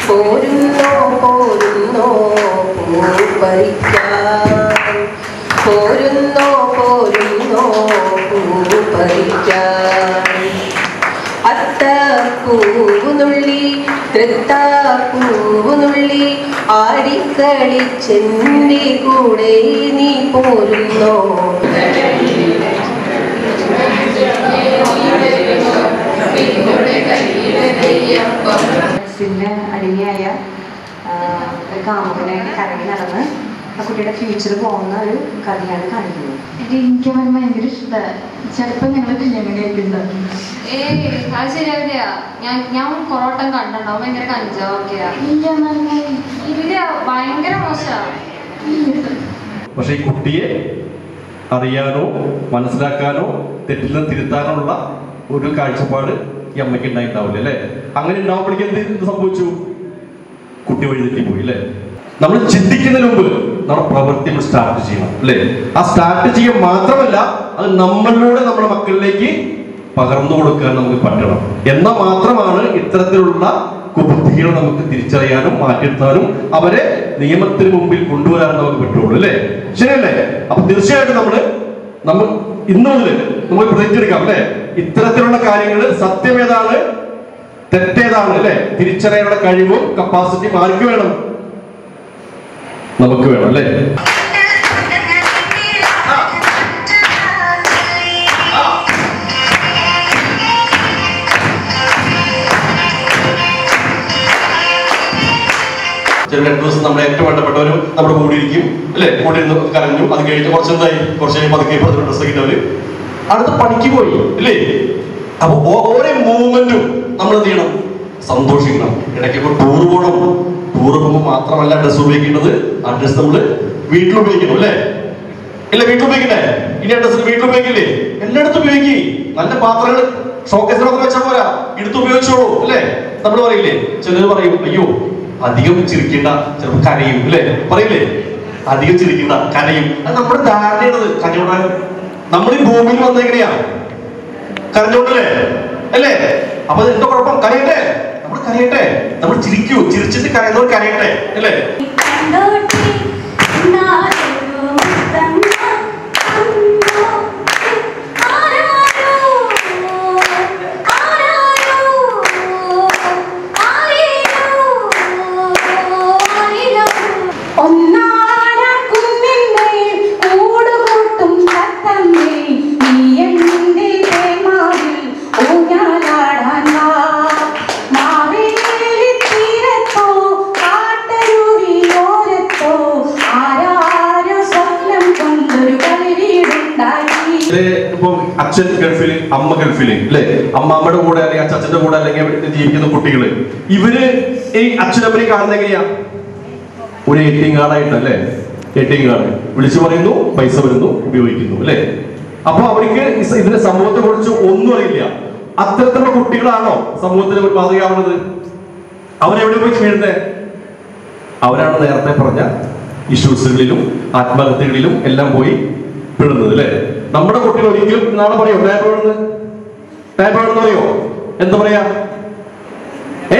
പോരുന്നോ പോരുന്നോ പൂപ്പറിക്കാൻ പോരുന്നോ പോരുന്നോ പൂപ്പറിക്കാൻ അത്ത പൂവുനുള്ളി തൃത്ത പൂവുനുള്ളി ആടിക്കളിച്ചെന്റെ കൂടെ നീ പോരുന്നോ മനസ്സിൻ്റെ അടിമയായ ആ, ഒരു കാമുകനായിട്ട് കറങ്ങി നടന്ന് ആ കുട്ടിയുടെ ഫ്യൂച്ചർ പോകുന്ന ഒരു കഥയാണ് കാണിക്കുന്നത് എനിക്ക് അവൻ ഭയങ്കര ഇഷ്ടമാണ് ചിലപ്പോൾ ഞങ്ങൾ കല്യാണം കഴിക്കുന്നത് ഏയ് അത് ശരിയാവില്ല ഞാൻ ഞാൻ കൊറോട്ടം കണ്ടിട്ടുണ്ടാവും ഭയങ്കര കഞ്ചാവൊക്കെയാ ഇല്ല നന്നായി ഇല്ല ഭയങ്കര മോശാ പക്ഷെ ഈ കുട്ടിയെ അറിയാനോ മനസ്സിലാക്കാനോ തെറ്റിൽ നിന്ന് തിരുത്താനോ ഉള്ള ഒരു കാഴ്ചപ്പാട് ഈ അമ്മയ്ക്ക് ഉണ്ടായിട്ടുണ്ടാവില്ല അല്ലേ അങ്ങനെ ഉണ്ടാവുമ്പോഴേക്കും എന്ത് എന്ത് സംഭവിച്ചു കുട്ടി വഴിതെറ്റി പോയി അല്ലേ നമ്മൾ ചിന്തിക്കുന്നതിന് മുമ്പ് നമ്മുടെ പ്രവൃത്തി നമ്മൾ സ്റ്റാർട്ട് ചെയ്യണം അല്ലേ ആ സ്റ്റാർട്ട് ചെയ്യുക മാത്രമല്ല അത് നമ്മളിലൂടെ നമ്മുടെ മക്കളിലേക്ക് പകർന്നു കൊടുക്കാൻ നമുക്ക് പറ്റണം എന്നാൽ മാത്രമാണ് ഇത്തരത്തിലുള്ള കുബുദ്ധികൾ നമുക്ക് തിരിച്ചറിയാനും മാറ്റിയെടുത്താനും അവരെ നിയമത്തിന് മുമ്പിൽ കൊണ്ടുവരാനും നമുക്ക് പറ്റുള്ളൂ അല്ലേ ശരിയല്ലേ അപ്പൊ തീർച്ചയായിട്ടും നമ്മള് നമ്മൾ ഇന്നു മുതൽ നമ്മൾ പ്രതിജ്ഞെടുക്കാം അല്ലേ ഇത്തരത്തിലുള്ള കാര്യങ്ങൾ സത്യം ഏതാണ് തെറ്റേതാണ് അല്ലേ തിരിച്ചറിയാനുള്ള കഴിവും കപ്പാസിറ്റിയും ആർക്ക് വേണം നമുക്ക് വേണം അല്ലേ ചില രണ്ടു ദിവസം നമ്മുടെ ഏറ്റവും വേണ്ടപ്പെട്ടവരും നമ്മുടെ കൂടെ ഇരിക്കും അല്ലെ കൂടെ ഇരുന്ന് കരഞ്ഞു അത് കഴിഞ്ഞ് കുറച്ച് എന്തായി കുറച്ച് കഴിയുമ്പോൾ പതുക്കെ പതിനെട്ട് ഡ്രസ് കിട്ടവര് അടുത്ത പണിക്ക് പോയി അല്ലേ അപ്പൊ ഓ- ഓരോ മൂവ്മെന്റും നമ്മൾ എന്ത് ചെയ്യണം സന്തോഷിക്കണം ഇടയ്ക്ക് ടൂർ പോകണം ടൂർ പോകുമ്പോൾ മാത്രമല്ല ഡ്രസ് ഉപയോഗിക്കേണ്ടത് ആ ഡ്രസ് നമ്മൾ വീട്ടിൽ ഉപയോഗിക്കണം അല്ലേ ഇല്ല വീട്ടിൽ ഉപയോഗിക്കണ്ടേ ഇനി ഡ്രസ് വീട്ടിൽ ഉപയോഗിക്കില്ലേ എല്ലായിടത്തും ഉപയോഗിക്കി നല്ല പാത്രങ്ങൾ ഷോക്കേസിനൊക്കെ വെച്ചാൽ പോരാ എടുത്ത് ഉപയോഗിച്ചോളൂ അല്ലേ നമ്മൾ പറയില്ലേ ചിലർ പറയും അയ്യോ അധികം ചിരിക്കണ്ട ചിലപ്പോൾ കരയും അല്ലേ പറയില്ലേ അധികം ചിരിക്കണ്ട കരയും അത് നമ്മുടെ ധാരണയാണത് കരയോടാൻ നമ്മൾ ഈ ഭൂമിയിൽ വന്നെങ്ങനെയാ കരഞ്ഞോണ്ടല്ലേ അല്ലേ അപ്പൊ അത് എന്താ കുഴപ്പം കരയട്ടെ നമ്മൾ കരയട്ടെ നമ്മൾ ചിരിക്കൂ ചിരിച്ചിട്ട് കരയുന്നവർ കരയട്ടെ അല്ലേ ഒന്നാടക്കുന്നിന്മേൽ കൂടുകൂട്ടും തത്തമ്മേ, നീ എന്റെ തേന്മാവിൽ ഊഞ്ഞാലാടാൻ വാ. മാവേലിത്തീരത്തോ, കാട്ടരുവിയോരത്തോ, ആരാരോ സ്വപ്നം കൊണ്ടൊരു കളിവീടുണ്ടാക്കി ഇതില് ഇപ്പൊ അച്ഛൻ ഗൾഫിൽ അമ്മ ഗൾഫിൽ അല്ലെ അമ്മാമ്മയുടെ കൂടെ അല്ലെങ്കിൽ അച്ഛന്റെ കൂടെ അല്ലെങ്കിൽ ഇവിടെ ജീവിക്കുന്ന കുട്ടികള് ഇവര് ഈ അച്ഛനമ്മനെ കാണുന്ന എങ്ങനെയാ ഒരു എ ടി എം കാർഡായിട്ട് അല്ലേ എ ടി എം കാർഡ് വിളിച്ചു പറയുന്നു പൈസ വരുന്നു ഉപയോഗിക്കുന്നു അല്ലേ അപ്പൊ അവർക്ക് ഇസ് ഇതിന്റെ സമൂഹത്തെ കുറിച്ച് ഒന്നും അറിയില്ല അത്തരത്തിലുള്ള കുട്ടികളാണോ സമൂഹത്തിന് ഒരു മാതൃകയാവുന്നത് അവരെവിടെ പോയി വീഴുന്നേ അവരാണ് നേരത്തെ പറഞ്ഞ ഇഷ്യൂസുകളിലും ആത്മഹത്യകളിലും എല്ലാം പോയി പെടുന്നത് അല്ലേ നമ്മുടെ കുട്ടികൾ ഒരിക്കലും നാളെ പറയോ ടൈപ്പ് എവിടുന്ന് ടൈപ്പ് എവിടുന്ന് പറയോ എന്താ പറയാ ഏ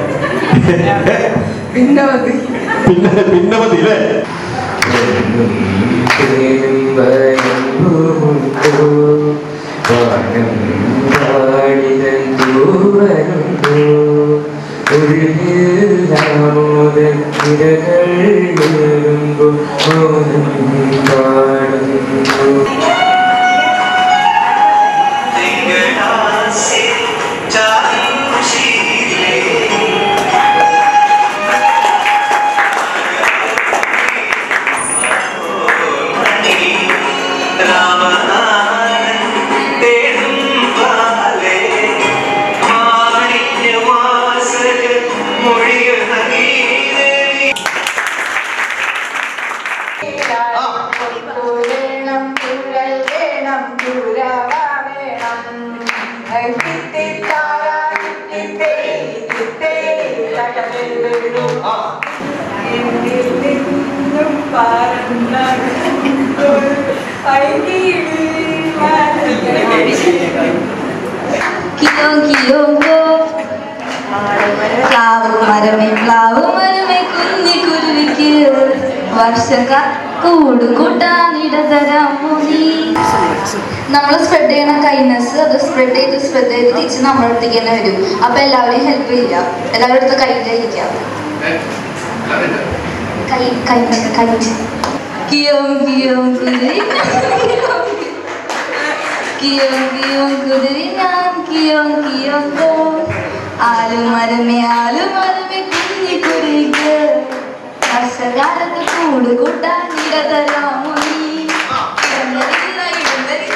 പിന്നെ പിന്നെ മതി അല്ലേ വേണം കുഴൽ വേണം കുരവ വേണം കിട്ടിത്താര കിട്ടിത്തേ കിട്ടേ തകതിൽ വീഴും എന്നിൽ നിന്നും പറന്നൊരു പൈകിളി കിയോ കിയോ കിയോ ക്ലാവും ആലുമരമേ പ്ലാവ് മരമേ കുഞ്ഞി കുരുവിക്ക് വർഷക്ക കൂട് കൂട്ടാനിടതരാമോ നീ നമ്മൾ സ്പ്രെഡ് ചെയ്യണ കൈൻഡ്നെസ് അത് സ്പ്രെഡ് ചെയ്ത് സ്പ്രെഡ് ചെയ്ത് തിരിച്ച് നമ്മുടെ അടുത്തേക്ക് തന്നെ വരും അപ്പൊ എല്ലാവരെയും ഹെൽപ്പ് ചെയ്യുക എല്ലാവരുടെ അടുത്ത് കൈൻ്റെ ഇരിക്കാം കൈ കൈ കൈ കിയോം കിയോം കുതിരി കിയോം കിയോം കുതിരി ഞാൻ കിയോം കിയോം തോ ആലുമരമേ ആലുമരമേ കുഞ്ഞി കുരുവിക്ക് വർഷകാലത്ത് കൂട് കൂട്ടാൻ ഇടതരാമോ നീ ഇടതരില്ല, ഇടതരില്ല.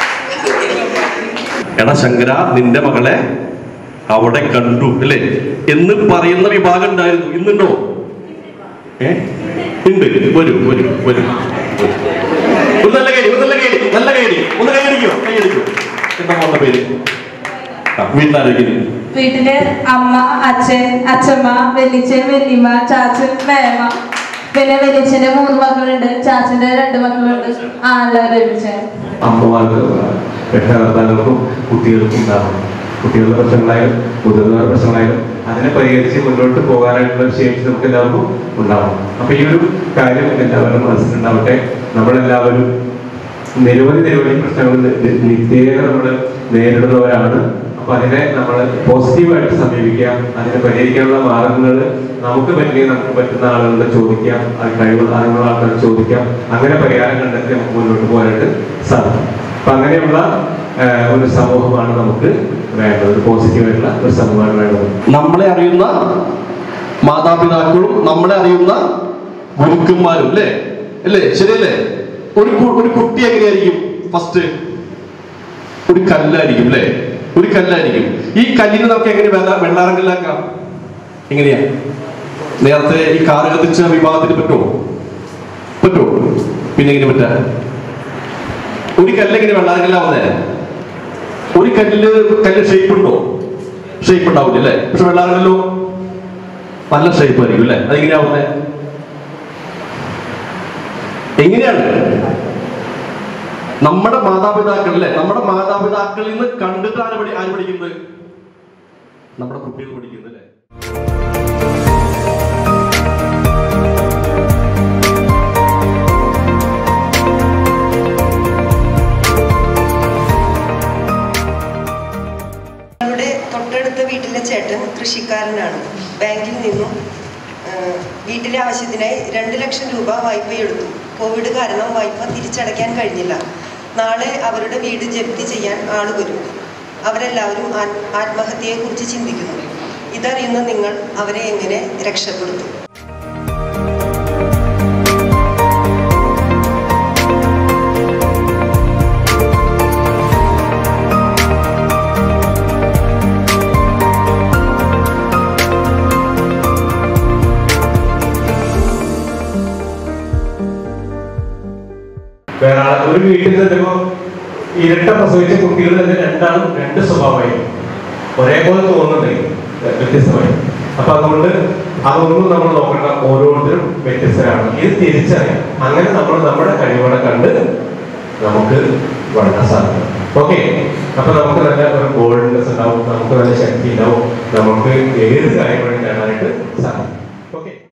എടാ ശങ്കര നിന്റെ മകളെ അവിടെ കണ്ടു അല്ലേ എന്ന് പറയുന്ന വിഭാഗം ഉണ്ടായിരുന്നു ഇന്നുണ്ടോ ഏ ഉണ്ട് വരൂ വരൂ വരൂ ഒന്ന് നല്ല കൈ ഒന്ന് നല്ല കൈ നല്ല കൈ ഒന്ന് കൈ അടിക്കോ കൈ അടിക്കോ എന്താ മോളുടെ പേര് ആ, വീട്ടിലാരെങ്കിലും വീട്ടില് അമ്മ അച്ഛൻ അച്ഛമ്മ വെല്ലിച്ചൻ വെല്ലിമ്മ ചാച്ചൻ മേമ പിന്നെ വെല്ലിച്ചന്റെ മൂന്ന് മക്കളുണ്ട് ചാച്ചന്റെ രണ്ട് മക്കളുണ്ട് ആ എല്ലാവരും ഒരുമിച്ച് അമ്മമാർക്ക് രക്ഷകർത്താക്കൾക്കും കുട്ടികൾക്കും ഉണ്ടാകും കുട്ടികളുടെ പ്രശ്നങ്ങളായാലും മുതിർന്നവരുടെ പ്രശ്നങ്ങളായാലും അതിനെ പരിഹരിച്ച് മുന്നോട്ട് പോകാനായിട്ടുള്ള ഒരു ശേഷി നമുക്ക് എല്ലാവർക്കും ഉണ്ടാവും അപ്പൊ ഈ ഒരു കാര്യം എല്ലാവരും മനസ്സിലുണ്ടാവട്ടെ നമ്മളെല്ലാവരും നിരവധി നിരവധി പ്രശ്നങ്ങൾ നി- നി- നിത്യേന നമ്മൾ നേരിടുന്നവരാണ് അപ്പൊ അതിനെ നമ്മൾ പോസിറ്റീവായിട്ട് സമീപിക്കുക അതിനെ പരിഹരിക്കാനുള്ള മാർഗങ്ങൾ നമുക്ക് പറ്റിയ നമുക്ക് പറ്റുന്ന ആളുകളോട് ചോദിക്കാം അത് കഴിവുള്ള അറിവുള്ള ആൾക്കാർ ചോദിക്കാം അങ്ങനെ പരിഹാരം കണ്ടെത്തി നമുക്ക് മുന്നോട്ട് പോകാനായിട്ട് സാധിക്കും അപ്പൊ അങ്ങനെയുള്ള ആ, ഒരു സമൂഹമാണ് നമുക്ക് വേണ്ടത് ഒരു പോസിറ്റീവായിട്ടുള്ള ഒരു സമൂഹമാണ് വേണ്ടത് നമ്മളെ അറിയുന്ന മാതാപിതാക്കളും നമ്മളെ അറിയുന്ന ഗുരുക്കന്മാരും അല്ലേ അല്ലേ ശരിയല്ലേ ഒരു കു- ഒരു കുട്ടി എങ്ങനെയായിരിക്കും ഫസ്റ്റ് ഒരു കല്ലായിരിക്കും അല്ലേ ഒരു കല്ലായിരിക്കും ഈ കല്ലിന് നമുക്ക് എങ്ങനെ വെള്ള വെള്ളാറങ്കല്ലാക്കാം എങ്ങനെയാ നേരത്തെ ഈ കാറ് കത്തിച്ച വിഭാഗത്തിന് പറ്റുമോ പറ്റുമോ പിന്നെ എങ്ങനെ പറ്റാ ഒരു കല്ലെങ്ങനെ വെള്ളാറങ്കല്ലാവുന്നേ ഒരു കല്ല് കല്ല് ഷേപ്പ് ഉണ്ടോ ഷേപ്പ് ഉണ്ടാവില്ല അല്ലേ പക്ഷെ വെള്ളാറങ്കല്ലോ നല്ല ഷേപ്പ് ആയിരിക്കും അല്ലേ അതെങ്ങനെയാവുന്നേ എങ്ങനെയാണ് നമ്മുടെ മാതാപിതാക്കൾ അല്ലേ നമ്മുടെ മാതാപിതാക്കളിൽ നിന്ന് കണ്ടിട്ട് ആര് പഠി ആര് പഠിക്കുന്നത് നമ്മുടെ കുട്ടികൾ പഠിക്കുന്നത് അല്ലേ ഞങ്ങളുടെ തൊട്ടടുത്ത വീട്ടിലെ ചേട്ടൻ കൃഷിക്കാരനാണ് ബാങ്കിൽ നിന്നും ആ, വീട്ടിലെ ആവശ്യത്തിനായി രണ്ട് ലക്ഷം രൂപ വായ്പയെടുത്തു കോവിഡ് കാരണം വായ്പ തിരിച്ചടയ്ക്കാൻ കഴിഞ്ഞില്ല നാളെ അവരുടെ വീട് ജപ്തി ചെയ്യാൻ ആള് വരും അവരെല്ലാവരും ആത്- ആത്മഹത്യയെക്കുറിച്ച് ചിന്തിക്കുന്നു ഇതറിയുന്ന നിങ്ങൾ അവരെ എങ്ങനെ രക്ഷപ്പെടുത്തും വേറെ ആൾ- ഒരു വീട്ടിൽ ചിലപ്പോ ഇരട്ട പ്രസവിച്ച കുട്ടികൾ തന്നെ രണ്ടാളും രണ്ട് സ്വഭാവമായിരിക്കും ഒരേപോലെ തോന്നുന്നുണ്ട് വ്യത്യസ്തമായി അപ്പൊ അതുകൊണ്ട് അതൊന്നും നമ്മൾ നോക്കണ്ട ഓരോരുത്തരും വ്യത്യസ്തരാണ് ഇത് തിരിച്ചറിയാം അങ്ങനെ നമ്മൾ നമ്മുടെ കഴിവുകളെ കണ്ട് നമുക്ക് വളരാൻ സാധിക്കും ഓക്കെ അപ്പൊ നമുക്ക് നല്ല ഒരു ബോൾഡ്നെസ് ഉണ്ടാവും നമുക്ക് നല്ല ശക്തി ഉണ്ടാവും നമുക്ക് ഏത് കാര്യങ്ങളും നേടാനായിട്ട് സാധിക്കും